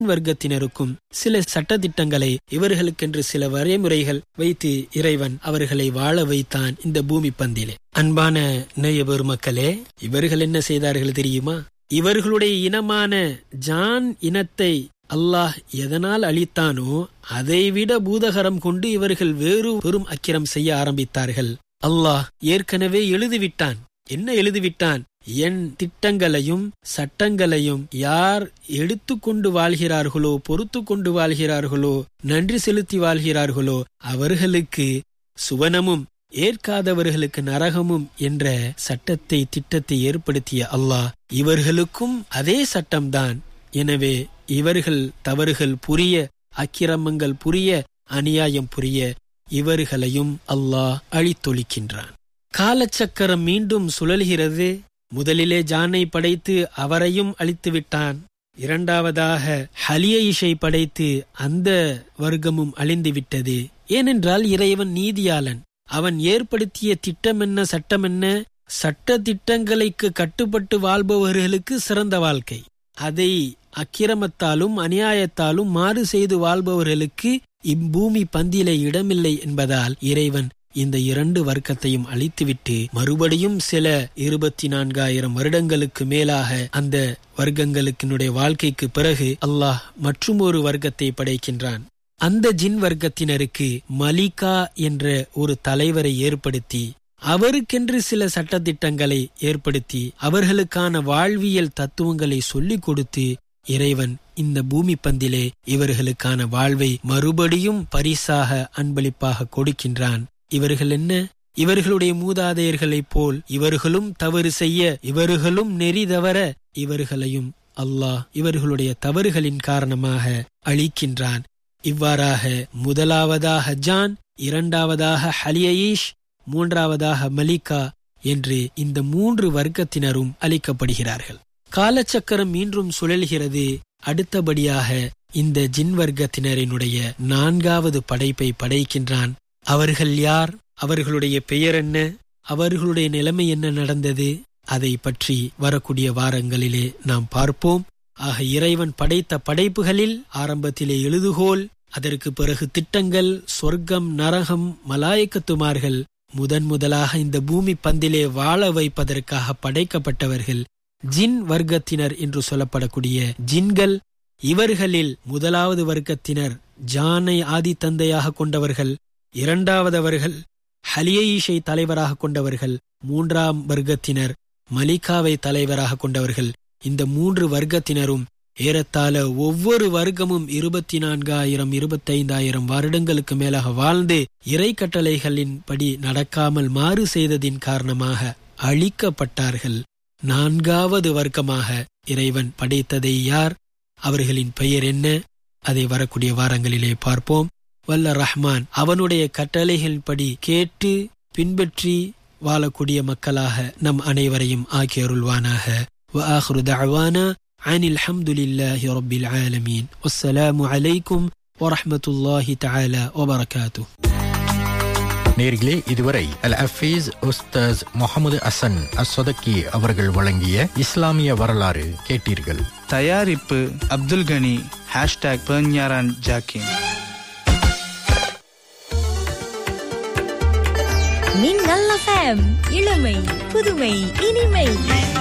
வர்க்கத்தினருக்கும் சில சட்டதிட்டங்களை இவர்களுக்கென்று சில வரைமுறைகள் வைத்து இறைவன் அவர்களை வாழ வைத்தான் இந்த பூமி பந்திலே அன்பான நேய பெருமக்களே இவர்கள் என்ன செய்தார்கள் தெரியுமா இவர்களுடைய இனமான ஜான் இனத்தை அல்லாஹ் எதனால் அளித்தானோ அதைவிட பூதகரம் கொண்டு இவர்கள் வேறு பெரும் அக்கிரம் செய்ய ஆரம்பித்தார்கள் அல்லாஹ் ஏற்கனவே எழுதிவிட்டான் என்ன எழுதிவிட்டான் என் திட்டங்களையும் சட்டங்களையும் யார் எடுத்துக்கொண்டு வாழ்கிறார்களோ பொறுத்து கொண்டு வாழ்கிறார்களோ நன்றி செலுத்தி வாழ்கிறார்களோ அவர்களுக்கு சுவனமும் ஏற்காதவர்களுக்கு நரகமும் என்ற சட்டத்தை திட்டத்தை ஏற்படுத்திய அல்லாஹ் இவர்களுக்கும் அதே சட்டம்தான் எனவே இவர்கள் தவறுகள் புரிய அக்கிரமங்கள் புரிய அநியாயம் புரிய இவர்களையும் அல்லாஹ் அழித்தொழிக்கின்றான் காலச்சக்கரம் மீண்டும் சுழல்கிறது முதலிலே ஜானை படைத்து அவரையும் அழித்து விட்டான் இரண்டாவதாக ஹலியைஷை படைத்து அந்த வர்க்கமும் அழிந்து விட்டது ஏனென்றால் இறைவன் நீதியாளன் அவன் ஏற்படுத்திய திட்டம் என்ன சட்டம் என்ன சட்ட திட்டங்களுக்கு கட்டுப்பட்டு வாழ்பவர்களுக்கு சிறந்த வாழ்க்கை அதை அக்கிரமத்தாலும் அநியாயத்தாலும் மாறு செய்து வாழ்பவர்களுக்கு இப்பூமி பந்தியிலே இடமில்லை என்பதால் இறைவன் இந்த இரண்டு வர்க்கத்தையும் அழித்துவிட்டு மறுபடியும் சில இருபத்தி நான்காயிரம் வருடங்களுக்கு மேலாக அந்த வர்க்கங்களுக்கினுடைய வாழ்க்கைக்கு பிறகு அல்லாஹ் மற்றும் ஒரு வர்க்கத்தை படைக்கின்றான் அந்த ஜின் வர்க்கத்தினருக்கு மலிகா என்ற ஒரு தலைவரை ஏற்படுத்தி அவருக்கென்று சில சட்டத்திட்டங்களை ஏற்படுத்தி அவர்களுக்கான வாழ்வியல் தத்துவங்களை சொல்லிக் கொடுத்து இறைவன் இந்த பூமி பந்திலே இவர்களுக்கான வாழ்வை மறுபடியும் பரிசாக அன்பளிப்பாக கொடுக்கின்றான் இவர்கள் என்ன இவர்களுடைய மூதாதையர்களைப் போல் இவர்களும் தவறு செய்ய இவர்களும் நெறி தவற இவர்களையும் அல்லாஹ் இவர்களுடைய தவறுகளின் காரணமாக அழிக்கின்றான் இவ்வாறாக முதலாவதாக ஜான் இரண்டாவதாக ஹலியீஷ் மூன்றாவதாக மலிகா என்று இந்த மூன்று வர்க்கத்தினரும் அளிக்கப்படுகிறார்கள் காலச்சக்கரம் மீண்டும் சுழல்கிறது அடுத்தபடியாக இந்த ஜின் வர்க்கத்தினரினுடைய நான்காவது படைப்பை படைக்கின்றான் அவர்கள் யார் அவர்களுடைய பெயர் என்ன அவர்களுடைய நிலைமை என்ன நடந்தது அதை பற்றி வரக்கூடிய வாரங்களிலே நாம் பார்ப்போம் ஆக இறைவன் படைத்த படைப்புகளில் ஆரம்பத்திலே எழுதுகோல் அதற்கு பிறகு திட்டங்கள் சொர்க்கம் நரகம் மலாயக்கத்துமார்கள் முதன் முதலாக இந்த பூமி பந்திலே வாழ வைப்பதற்காக படைக்கப்பட்டவர்கள் ஜின் வர்க்கத்தினர் என்று சொல்லப்படக்கூடிய ஜின்கள் இவர்களில் முதலாவது வர்க்கத்தினர் ஜானை ஆதி தந்தையாக கொண்டவர்கள் இரண்டாவதவர்கள் ஹலியீஷை தலைவராக கொண்டவர்கள் மூன்றாம் வர்க்கத்தினர் மலிகாவை தலைவராக கொண்டவர்கள் இந்த மூன்று வர்க்கத்தினரும் ஏறத்தாழ ஒவ்வொரு வர்க்கமும் இருபத்தி நான்காயிரம் இருபத்தைந்தாயிரம் வருடங்களுக்கு மேலாக வாழ்ந்து இறை கட்டளைகளின் படி நடக்காமல் மாறு செய்ததின் காரணமாக அழிக்கப்பட்டார்கள் நான்காவது வர்க்கமாக இறைவன் படைத்ததை யார் அவர்களின் பெயர் என்ன அதை வரக்கூடிய வாரங்களிலே பார்ப்போம் வல்ல ரஹ்மான் அவனுடைய கட்டளைகள் படி கேட்டு பின்பற்றி வாழக்கூடிய மக்களாக நம் அனைவரையும் ஆக்கி அருள்வானாக وآخر دعوانا عن الحمد لله رب العالمين والسلام عليكم ورحمة الله تعالى وبركاته நேர்களே இதுவரை அல் அஃபீஸ் உஸ்தாஸ் முகமது அசன் அஸ்வதக்கி அவர்கள் வழங்கிய இஸ்லாமிய வரலாறு கேட்டீர்கள் தயாரிப்பு அப்துல் கனி ஹேஷ்டாக் பெர்ஞாரான் ஜாக்கின் மின்னல் எஃப்எம் இளமை புதுமை இனிமை